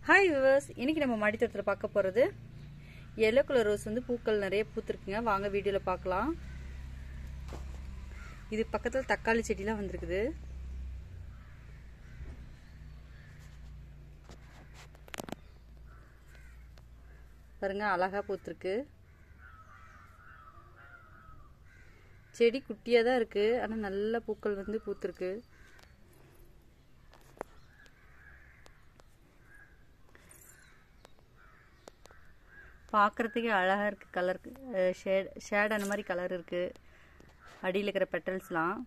hi viewers இன்னைக்கு நம்ம மாடித்தோட்டத்தில் பார்க்க போகிறது எல்லோ கலர் ரோஸ் வந்து பூக்கள் நிறைய பூத்துருக்குங்க வாங்க வீடியோவில் பார்க்கலாம் இது பக்கத்தில் தக்காளி செடிலாம் வந்திருக்குது பாருங்க அழகா பூத்துருக்கு செடி குட்டியாக தான் இருக்குது ஆனால் நல்ல பூக்கள் வந்து பூத்துருக்கு பார்க்குறதுக்கே அழகாக இருக்குது கலர் ஷேட் ஷேட் அந்த மாதிரி கலர் இருக்குது அடியில் இருக்கிற பெட்டல்ஸ்லாம்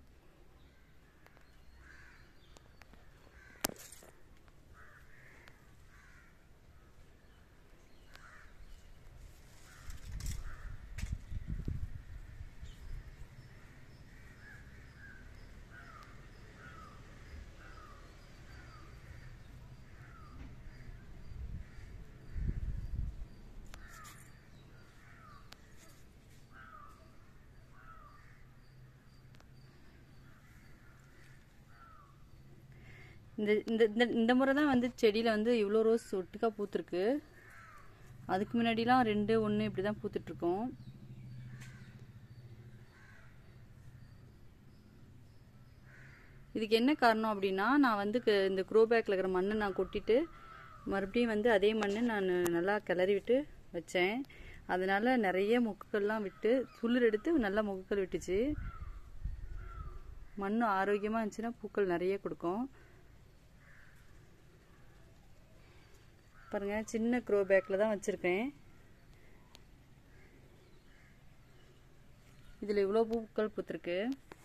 இந்த இந்த இந்த இந்த முறை தான் வந்து செடியில் வந்து இவ்வளோ ரோஸ் ஒட்டுக்கா பூத்துருக்கு அதுக்கு முன்னாடிலாம் ரெண்டு ஒன்று இப்படி தான் பூத்துட்ருக்கோம் இதுக்கு என்ன காரணம் அப்படின்னா நான் வந்து க- இந்த க்ரோ பேக்கில் இருக்கிற மண்ணை நான் கொட்டிட்டு மறுபடியும் வந்து அதே மண்ணை நான் நல்லா கிளறி விட்டு வச்சேன் அதனால நிறைய மொக்குகள்லாம் விட்டு துளிர் எடுத்து நல்லா மொக்குகள் விட்டுச்சு மண் ஆரோக்கியமாக இருந்துச்சுன்னா பூக்கள் நிறைய கொடுக்கும் பாருங்க சின்ன க்ரோ பேக்கில் தான் வச்சுருக்கேன் இதில் இவ்வளோ பூக்கள் பூத்துருக்கு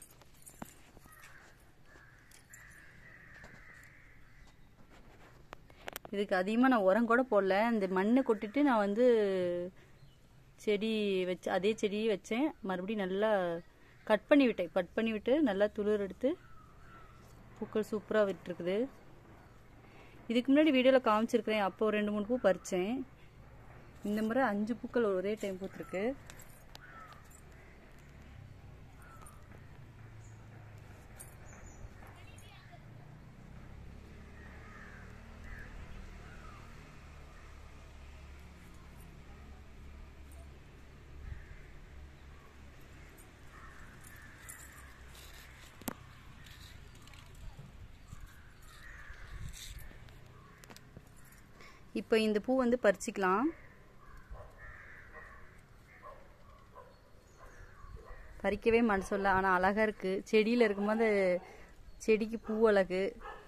இதுக்கு அதிகமாக நான் உரம் கூட போடல இந்த மண்ணை கொட்டிட்டு நான் வந்து செடி வச்சு அதே செடி வச்சேன் மறுபடியும் நல்லா கட் பண்ணி விட்டேன் கட் பண்ணி விட்டு நல்லா துளிர் எடுத்து பூக்கள் சூப்பராக விட்டுருக்குது இதுக்கு முன்னாடி வீடியோவில் காமிச்சிருக்கிறேன் அப்போ ஒரு ரெண்டு மூணு பூ பறித்தேன் இந்த முறை அஞ்சு பூக்கள் ஒரே டைம் பூத்துருக்கு இப்போ இந்த பூ வந்து பறிச்சுக்கலாம் பறிக்கவே மனசு இல்லை ஆனால் அழகாக இருக்குது செடியில் இருக்கும்போது செடிக்கு பூ அழகு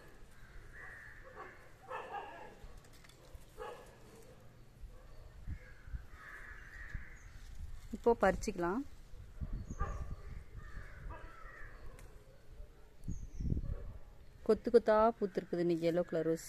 இப்போ பறிச்சுக்கலாம் கொத்து கொத்தா பூத்துருக்குது இன்னைக்கு எல்லோ கலர் ரோஸ்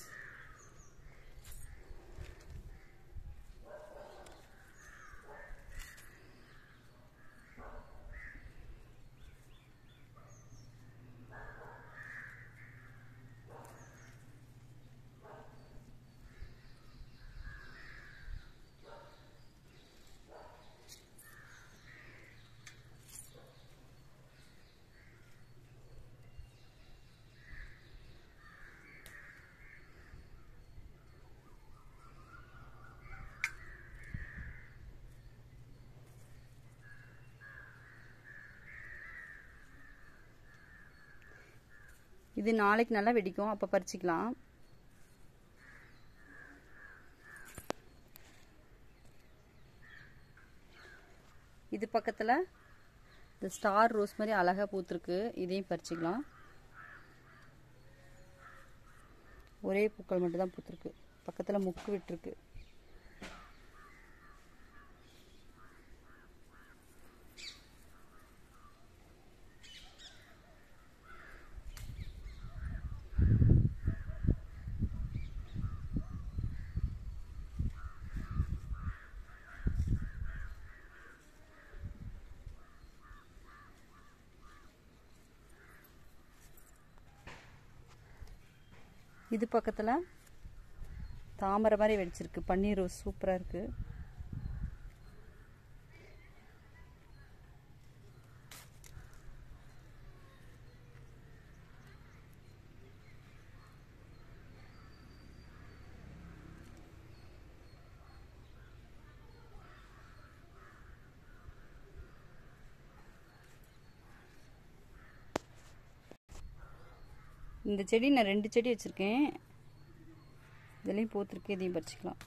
இது நாளைக்கு நல்லா வெடிக்கும் அப்போ பறிச்சுக்கலாம் இது பக்கத்தில் இந்த ஸ்டார் ரோஸ் மாதிரி அழகாக பூத்துருக்கு இதையும் பறிச்சுக்கலாம் ஒரே பூக்கள் மட்டும் தான் பூத்துருக்கு பக்கத்தில் முக்கு விட்டுருக்கு இது பக்கத்தில் தாமரை மாதிரி வெடிச்சிருக்கு பன்னீர் ரோஸ் சூப்பராக இருக்குது இந்த செடி நான் ரெண்டு செடி வச்சுருக்கேன் இதுலேயும் பூத்துருக்கு இதையும் பறிச்சிக்கலாம்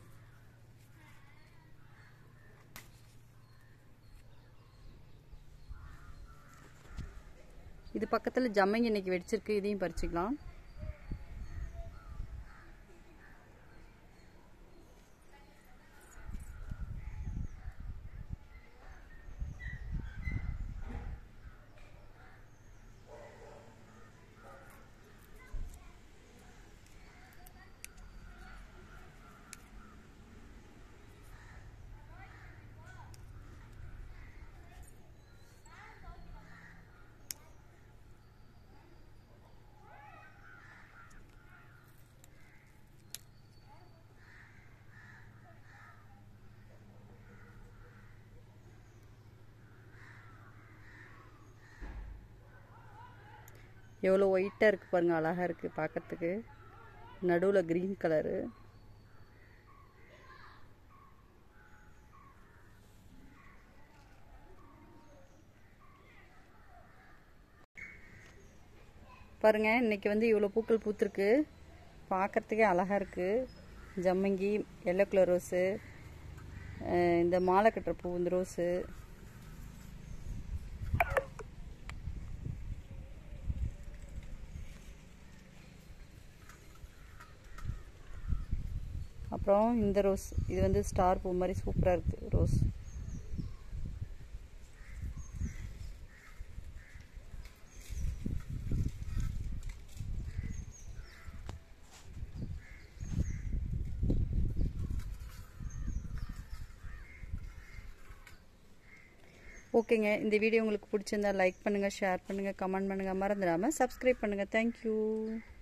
இது பக்கத்தில் ஜம்மங்கி இன்னைக்கு வெடிச்சிருக்கு இதையும் பறிச்சுக்கலாம் எவ்வளோ ஒயிட்டாக இருக்குது பாருங்கள் அழகாக இருக்குது பார்க்கறதுக்கு நடுவில் க்ரீன் கலரு பாருங்கள் இன்றைக்கி வந்து இவ்வளோ பூக்கள் பூத்துருக்கு பார்க்கறதுக்கே அழகாக இருக்குது ஜம்மங்கி எல்லோ கலர் ரோஸு அஹ் இந்த மாலை கட்டுற பூ இந்த ரோஸு அப்புறம் இந்த ரோஸ் இது வந்து ஸ்டார் பூ மாதிரி சூப்பராக இருக்குது ரோஸ் ஓகேங்க இந்த வீடியோ உங்களுக்கு பிடிச்சிருந்தா லைக் பண்ணுங்கள் ஷேர் பண்ணுங்கள் கமெண்ட் பண்ணுங்கள் மறந்துடாமல் சப்ஸ்கிரைப் பண்ணுங்கள் தேங்க்யூ